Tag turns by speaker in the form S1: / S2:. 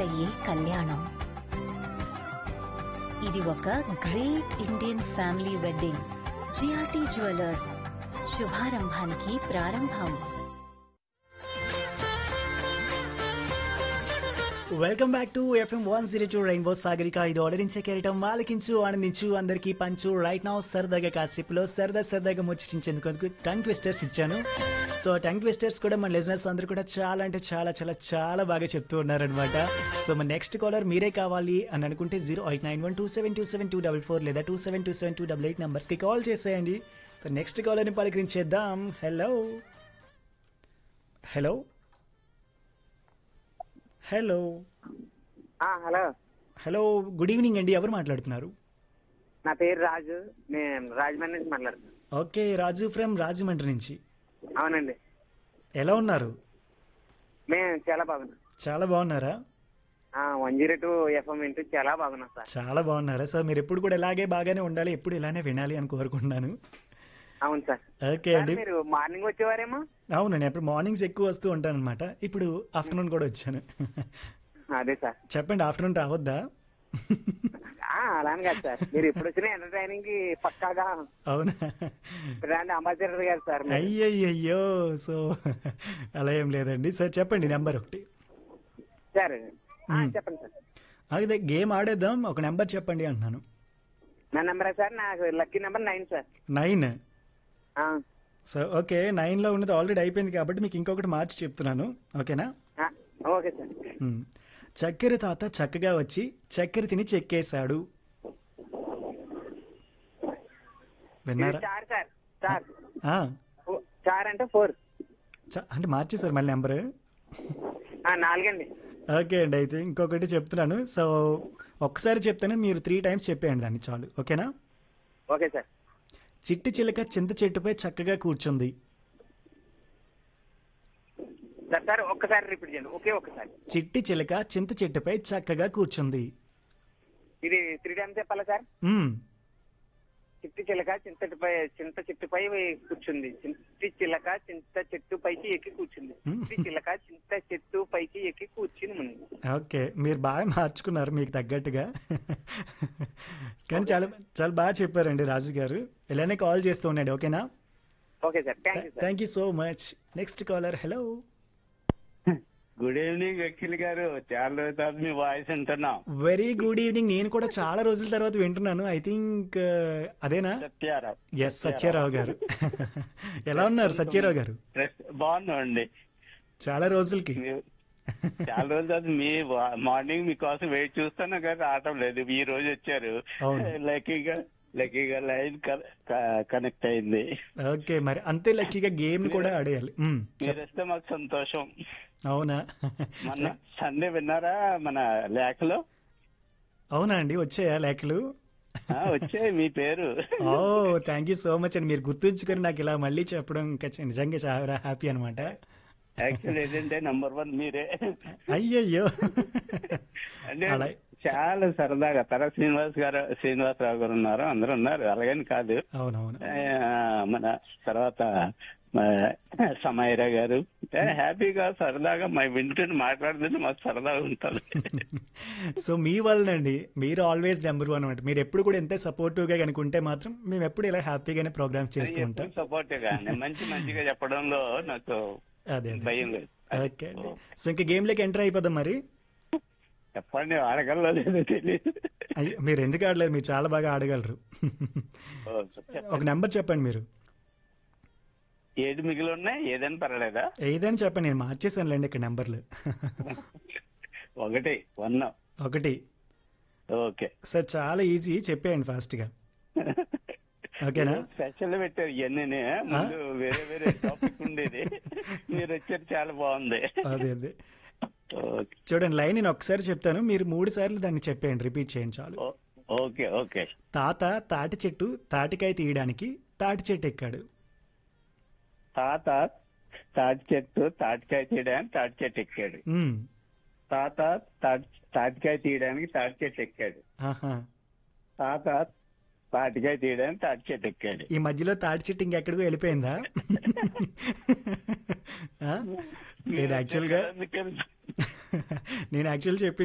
S1: మొదలయ్యే కళ్యాణం ఇది ఒక great Indian family wedding GRT jewellers శుభారంభానికి ప్రారంభం
S2: welcome back to FM one zero two rainbow Sagarika ఇది ఆర్డరించే కెరటం ఆలకించు ఆనందించు అందరికీ పంచు రైట్ నౌ సరదాగా కాసేపులో సరదా సరదాగా ముచ్చటించేందుకు టంగ్ ట్విస్టర్స్ ఇచ్చాను సో టంగ్ ట్విస్టర్స్ కూడా మన లిజనర్స్ అందరూ కూడా చాలా అంటే చాలా చాలా చాలా బాగా చెప్తూ ఉన్నారనమాట సో మన నెక్స్ట్ కాలర్ మీరే కావాలి అని అనుకుంటే zero eight nine one two seven two seven two double four లేదా two seven two seven two double eight నెంబర్స్కి కాల్ చేసేయండి నెక్స్ట్ కాలర్ని పలకరించేద్దాం హలో హలో హలో
S3: ఆ, హలో
S2: హలో గుడ్ ఈవినింగ్ అండి ఎవరు మాట్లాడుతున్నారు
S3: నా పేరు రాజు నేను రాజమండ్రి నుంచి మాట్లాడుతున్నాను
S2: ఓకే రాజు ఫ్రమ్ రాజమండ్రి నుంచి
S3: అవునండి
S2: ఎలా ఉన్నారు
S3: మేము చాలా బాగున్నాం
S2: చాలా బాగున్నారా
S3: వన్ జీరో టూ ఎఫ్ఎం వింటూ చాలా బాగున్నాం సార్
S2: చాలా బాగున్నారా సార్ మీరు ఎప్పుడు కూడా ఇలాగే బాగానే ఉండాలి ఎప్పుడు ఇలానే వినాలి అని కోరుకుంటున్నాను
S3: అవును సార్
S2: ఓకే
S3: సార్,
S2: అండి
S3: మీరు మార్నింగ్ వచ్చేవారేమో
S2: అవును నేను ఎప్పుడు మార్నింగ్స్ ఎక్కువ వస్తూ ఉంటాను అనమాట ఇప్పుడు ఆఫ్టర్నూన్ కూడా వచ్చాను
S3: అదే సార్
S2: చెప్పండి ఆఫ్టర్నూన్ రావద్దా
S3: ఆ, అలానే కాదు సార్ మీరు ఎప్పుడు వచ్చినా ఎంటర్టైనింగ్ కి పక్కాగా
S2: అవునా
S3: బ్రాండ్ అంబాసిడర్ గారు సార్ మీరు.
S2: అయ్యయ్యో సో అలా ఏం లేదండి సార్ చెప్పండి నెంబర్ ఒకటి
S3: సార్ ఆ, చెప్పండి సార్
S2: అదే గేమ్ ఆడేద్దాం ఒక నెంబర్ చెప్పండి అంటున్నాను
S3: నా నెంబర్ సార్ నాకు lucky number nine sir
S2: nine
S3: ఆ,
S2: సో ఓకే నైన్లో ఉన్నది ఆల్రెడీ అయిపోయింది కాబట్టి మీకు ఇంకొకటి మార్చి చెప్తున్నాను ఓకేనా
S3: ఆ, ఓకే సార్
S2: మ్మ్. చక్కెర తాత చక్కగా వచ్చి చక్కెర తిని చెక్కేశాడు
S3: ఇది
S2: విన్నారా
S3: చార్ సార్ చార్
S2: ఆ,
S3: ఫో- చార్ అంటే ఫోర్
S2: చ- అంటే మార్చేశారు మళ్ళీ నెంబర్
S3: ఆ, నాలుగండి
S2: ఓకే అండి అయితే ఇంకొకటి చెప్తున్నాను సో ఒక్కసారి చెప్తానే మీరు త్రీ టైమ్స్ చెప్పేయండి దాన్ని చాలు ఓకేనా
S3: ఓకే సార్
S2: చిట్టి చిలక చింత చెట్టుపై చక్కగా కూర్చుంది
S3: సార్ సార్ ఒక్కసారి రిపీట్ చేయండి ఒకే ఒక్కసారి
S2: చిట్టి చిలక చింత చెట్టుపై చక్కగా కూర్చుంది
S3: ఇది త్రీ టైమ్స్ చెప్పాలా సార్
S2: మ్మ్.
S3: చిట్టి చిలక చింతటిపై చింత చెట్టుపై కూర్చుంది చింతి చిలక చింత చెట్టు పైకి ఎక్కి కూర్చుంది చింతి చిలక చింత చెట్టు పైకి ఎక్కి కూర్చుని ఉంది
S2: ఓకే మీరు బాగా మార్చుకున్నారు మీకు తగ్గట్టుగా కానీ చాలా చాలా బాగా చెప్పారండి రాజు గారు ఇలానే కాల్ చేస్తూ ఉండండి ఓకేనా
S3: okay sir thank you sir
S2: thank you so much next caller hello
S4: good evening Akhil గారు చాలా రోజుల తర్వాత మీ వాయిస్ వింటున్నాం
S2: వెరీ గుడ్ ఈవినింగ్ నేను కూడా చాలా రోజుల తర్వాత వింటున్నాను ఐ థింక్ అదేనా
S4: సత్యారావు
S2: ఎస్ సత్యారావు గారు ఎలా ఉన్నారు సత్యారావు గారు
S4: డ్రెస్ బాగున్నాండి
S2: చాలా రోజులకి
S4: మీరు చాలా రోజుల తర్వాత మీ వా- మార్నింగ్ మీకోసం వెయిట్ చూస్తాను కానీ రావటం లేదు ఈ రోజు వచ్చారు
S2: అవును.
S4: లక్కీగా లక్కీగా లైన్ కనెక్ట్ అయింది
S2: ఓకే మరి అంతే లక్కీగా గేమ్ కూడా ఆడేయాలి మ్మ్.
S4: మీరు వస్తే మాకు సంతోషం
S2: అవునా
S4: మొన్న సండే విన్నారా మన లేఖలో
S2: అవునా అండి వచ్చాయా లేఖలు
S4: ఆ, వచ్చాయి మీ పేరు
S2: oh thank you so much అండి మీరు గుర్తుంచుకొని నాకు ఇలా మళ్ళీ చెప్పడం ఇంకా చ- నిజంగా చాలా హ్యాపీ అనమాట
S4: యాక్చువల్ ఏంటంటే నంబర్ వన్ మీరే
S2: అయ్యయ్యో
S4: అంటే
S2: అలా
S4: చాలా సరదాగా తర శ్రీనివాస్ గారు శ్రీనివాసరావు గారు ఉన్నారు అందరూ ఉన్నారు అలాగని కాదు
S2: అవునవును
S4: ఆ, మన తర్వాత మా సమైరా గారు ఏ, హ్యాపీగా సరదాగా మా వింటుని మాట్లాడుతుంటే మాకు సరదాగా ఉంటుంది
S2: సో మీ వల్లనండి మీరు ఆల్వేస్ నెంబర్ వన్ అనమాట మీరు ఎప్పుడు కూడా ఎంత సపోర్టివ్ గా కనుకుంటే మాత్రం మేము ఎప్పుడు ఇలా హ్యాపీగానే ప్రోగ్రామ్ చేస్తూ ఉంటాం
S4: సపోర్ట్ గానే మంచి మంచిగా చెప్పడంలో నాకు
S2: అదే అదే
S4: భయం లేదు
S2: ఓకే అండి సో ఇంకా గేమ్ లోకి ఎంటర్ అయిపోదాం మరి
S4: చెప్పండి ఆడగల్లో లేదో తెలియదు
S2: అయ్యో మీరు ఎందుకు ఆడలేరు మీరు చాలా బాగా ఆడగలరు
S4: ఓ, చెప్పండి.
S2: ఒక నెంబర్ చెప్పండి మీరు
S4: ఏడు మిగిలి ఉన్నాయి ఏదైనా పర్వాలేదా
S2: ఏదైనా చెప్పండి నేను మార్చేసానులేండి ఇక్కడ నెంబర్లు
S4: ఒకటి వన్
S2: ఒకటి
S4: ఓకే
S2: సార్ చాలా ఈజీ చెప్పేయండి ఫాస్ట్గా ఓకేనా
S4: స్పెషల్ పెట్టారు ఇవన్నీ ముందు వేరే వేరే టాపిక్ ఉండేది మీరు వచ్చారు చాలా బాగుంది
S2: అదే అదే
S4: ఓకే.
S2: చూడండి లైన్ నేను ఒకసారి చెప్తాను మీరు మూడు సార్లు దాన్ని చెప్పేయండి రిపీట్ చేయండి చాలు
S4: ఓ- ఓకే ఓకే
S2: తాత తాటి చెట్టు తాటికాయ తీయడానికి తాటి చెట్టు ఎక్కాడు
S4: తాత తాటి చెట్టు తాటికాయ తీయడానికి తాటి చెట్టు ఎక్కాడు
S2: మ్మ్.
S4: తాత తాటి తాటికాయ తీయడానికి తాటి చెట్టు ఎక్కాడు
S2: ఆహా
S4: తాత తాటికాయ తీయడానికి తాటి చెట్టు ఎక్కాడు
S2: ఈ మధ్యలో తాటి చెట్టు ఇంకెక్కడికో వెళ్ళిపోయిందా ఆ? నేను యాక్చువల్గా
S4: అందుకని
S2: నేను యాక్చువల్ చెప్పి